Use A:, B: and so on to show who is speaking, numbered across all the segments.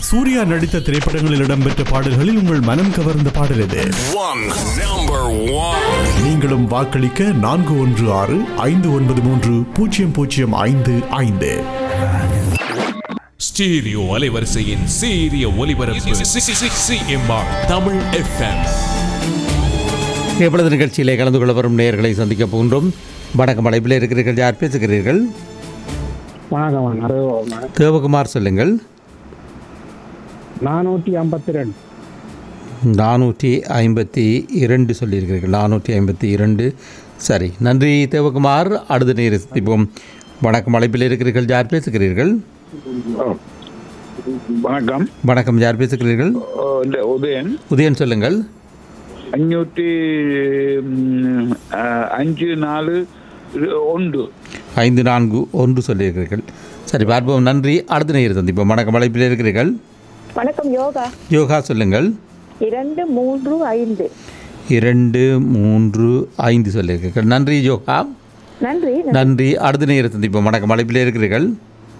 A: சூர்யா நடித்த திரைப்படங்களில் இடம்பெற்ற பாடல்களில் உங்கள் மனம் கவர்ந்த பாடல் எது
B: One number one.
A: நீங்களும் வாக்களிக்க நான்கு ஒன்று ஆறு ஐந்து ஒன்பது மூன்று பூஜ்ஜியம் பூஜ்ஜியம் ஐந்து ஐந்து
B: ஸ்டீரியோ அலைவரிசையின் சீரிய ஒலிபரப்பு சிஎம்ஆர் தமிழ் எஃப்எம்
C: எப்பொழுது நிகழ்ச்சியிலே கலந்து கொள்ள வரும் நேயர்களை சந்திக்க போகின்றோம் வணக்கம் அழைப்பில் இருக்கிறீர்கள் யார் பேசுகிறீர்கள்
D: வணக்கம் அறுபது
C: தேவகுமார் சொல்லுங்கள்
D: நானூற்றி ஐம்பத்தி ரெண்டு
C: நானூற்றி ஐம்பத்தி இரண்டு சொல்லியிருக்கிறீர்கள் நானூற்றி ஐம்பத்தி இரண்டு சரி நன்றி தேவகுமார் அடுத்த நேர சந்திப்போம் வணக்கம் அழைப்பில் இருக்கிறீர்கள் யார் பேசுகிறீர்கள்
E: வணக்கம்
C: வணக்கம் யார் பேசுகிறீர்கள்
E: ஓ, இந்த உதயன்
C: உதயன் சொல்லுங்கள்
E: அஞ்சூற்றி ம், ஆ, அஞ்சு நாலு இரு- ஒன்று
C: ஐந்து நான்கு ஒன்று சொல்லியிருக்கிறீர்கள் சரி பார்ப்போம் நன்றி அடுத்த நேரம் சந்திப்போம் வணக்கம் அழைப்பில் இருக்கிறீர்கள்
F: வணக்கம் யோகா
C: யோகா சொல்லுங்கள்
F: இரண்டு மூன்று ஐந்து
C: இரண்டு மூன்று ஐந்து சொல்லியிருக்கிறீர்கள் நன்றி யோகா
F: நன்றி
C: நன்றி அடுத்த நேரம் சந்திப்போம் வணக்கம் அழைப்பில் இருக்கிறீர்கள்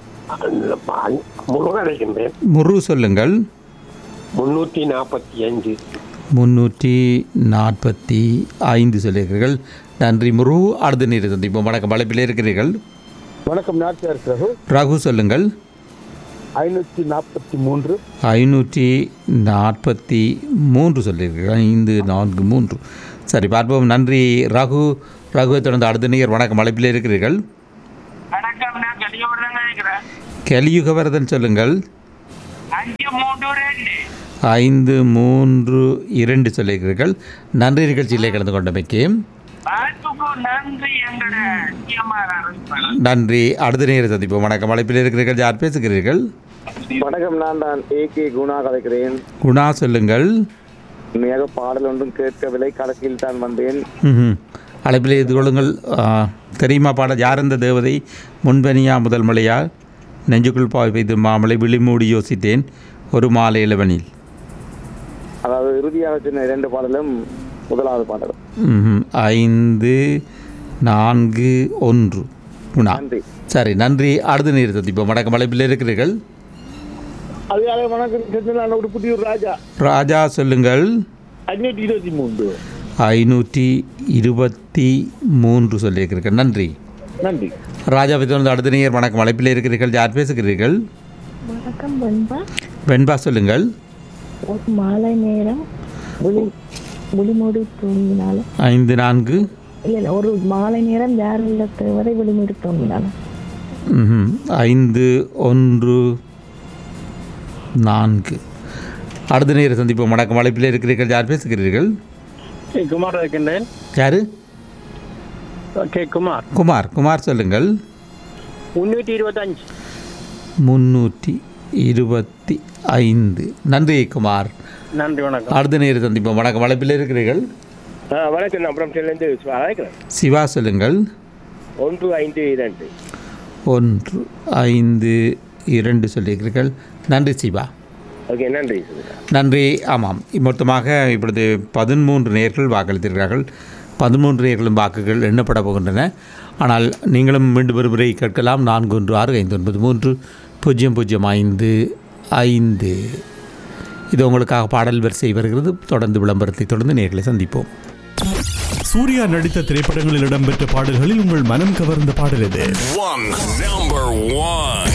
G: முருகன்
C: முரு சொல்லுங்கள்
G: முன்னூற்றி நாற்பத்தி அஞ்சு
C: முன்னூற்றி நாற்பத்தி ஐந்து சொல்லியிருக்கிறீர்கள் நன்றி முரு அடுத்த நேரம் சந்திப்போம் வணக்கம் அழைப்பில் இருக்கிறீர்கள்
D: வணக்கம் நாச்சியார் பிரபு
C: ரகு சொல்லுங்கள்
D: ஐநூற்றி நாற்பத்தி மூன்று
C: ஐநூற்றி நாற்பத்தி மூன்று சொல்லியிருக்கிறீர்கள் ஐந்து நான்கு மூன்று சரி பார்ப்போம் நன்றி ரகு ரகுவை தொடர்ந்து அடுத்த நேர் வணக்கம் அழைப்பில் இருக்கிறீர்கள்
G: வணக்கம் நான் கலியோடு நினைக்கிறேன்
C: கலியுகவரதன் சொல்லுங்கள்
G: அஞ்சு மூன்று ரெண்டு
C: ஐந்து மூன்று இரண்டு சொல்லியிருக்கிறீர்கள் நன்றி நிகழ்ச்சியிலே கலந்து கொண்டமைக்கு
G: வாழ்த்துக்கு நன்றி எங்கட சிஎம்ஆர் அறிவிப்பாளர்
C: நன்றி அடுத்த நேரம் சந்திப்போம் வணக்கம் அழைப்பில் இருக்கிறீர்கள் யார் பேசுகிறீர்கள்
H: வணக்கம் நான் தான் ஏ கே குணா கலைக்கிறேன்
C: குணா சொல்லுங்கள்
H: உண்மையாக பாடல் ஒன்றும் கேட்கவில்லை கடைசியில் தான் வந்தேன்
C: ம்ஹும். அழைப்பில் இது கொள்ளுங்கள் ஆ, தெரியுமா பாட யார் இந்த தேவதை முன்பனியா முதல் மலையா நெஞ்சுக்குள் பாய் பெய்து மாமலை விழிமூடி யோசித்தேன் ஒரு மாலை இளவனில்
H: அதாவது இறுதியாக சொன்ன இரண்டு பாடலும் முதலாவது பாடல்
C: ம்ஹும். ஐந்து நான்கு ஒன்று குணா
H: நன்றி
C: சரி நன்றி அடுத்த நேரம் சந்திப்போம் வணக்கம் அழைப்பில் இருக்கிறீர்கள்
D: அதிகாலை வணக்கம் சென்று நான் ஒரு புதிய ராஜா
C: ராஜா சொல்லுங்கள்
D: அஞ்சூற்றி இருபத்தி மூன்று
C: ஐநூற்றி இருபத்தி மூன்று சொல்லியிருக்கிறீர்கள் நன்றி
D: நன்றி
C: ராஜாவை தொடர்ந்து அடுத்த நேர் வணக்கம் அழைப்பில் இருக்கிறீர்கள் யார் பேசுகிறீர்கள்
F: வணக்கம் வெண்பா
C: வெண்பா சொல்லுங்கள்
F: ஒரு மாலை நேரம் ஒளி ஒளிமூடி தூங்கினாலும்
C: ஐந்து நான்கு
F: இல்லை இல்லை ஒரு மாலை நேரம் யார் உள்ள தேவதை ஒளிமூடி தூங்கினாலும்
C: ம்ஹும். ஐந்து ஒன்று நான்கு அடுத்த நேரம் சந்திப்போம் வணக்கம் அழைப்பில் இருக்கிறீர்கள் யார் பேசுகிறீர்கள்
D: குமார் இருக்கின்றேன்
C: யார்
D: கே குமார்
C: குமார் குமார் சொல்லுங்கள்
D: முன்னூற்றி இருபத்தஞ்சு
C: முன்னூற்றி இருபத்தி ஐந்து நன்றி குமார்
D: நன்றி வணக்கம்
C: அடுத்த நேரம் சந்திப்போம் வணக்கம் அழைப்பில் இருக்கிறீர்கள்
D: வணக்கம் நான் அப்புறம் செல்லேருந்து அழைக்கிறேன்
C: சிவா சொல்லுங்கள்
D: ஒன்று ஐந்து இரண்டு
C: ஒன்று ஐந்து இரண்டு சொல்லியிருக்கிறீர்கள் நன்றி சிவா
D: ஓகே நன்றி
C: நன்றி ஆமாம் மொத்தமாக இப்பொழுது பதிமூன்று நேர்கள் வாக்களித்திருக்கிறார்கள் பதிமூன்று நேர்களும் வாக்குகள் எண்ணப்பட போகின்றன ஆனால் நீங்களும் மீண்டும் ஒருமுறை கேட்கலாம் நான்கு ஒன்று ஆறு ஐந்து ஒன்பது மூன்று பூஜ்ஜியம் பூஜ்ஜியம் ஐந்து ஐந்து இது உங்களுக்காக பாடல் வரிசை வருகிறது தொடர்ந்து விளம்பரத்தை தொடர்ந்து நேர்களை சந்திப்போம்
A: சூர்யா நடித்த திரைப்படங்களில் இடம்பெற்ற பாடல்களில் உங்கள் மனம் கவர்ந்த பாடல் எது
B: One number one.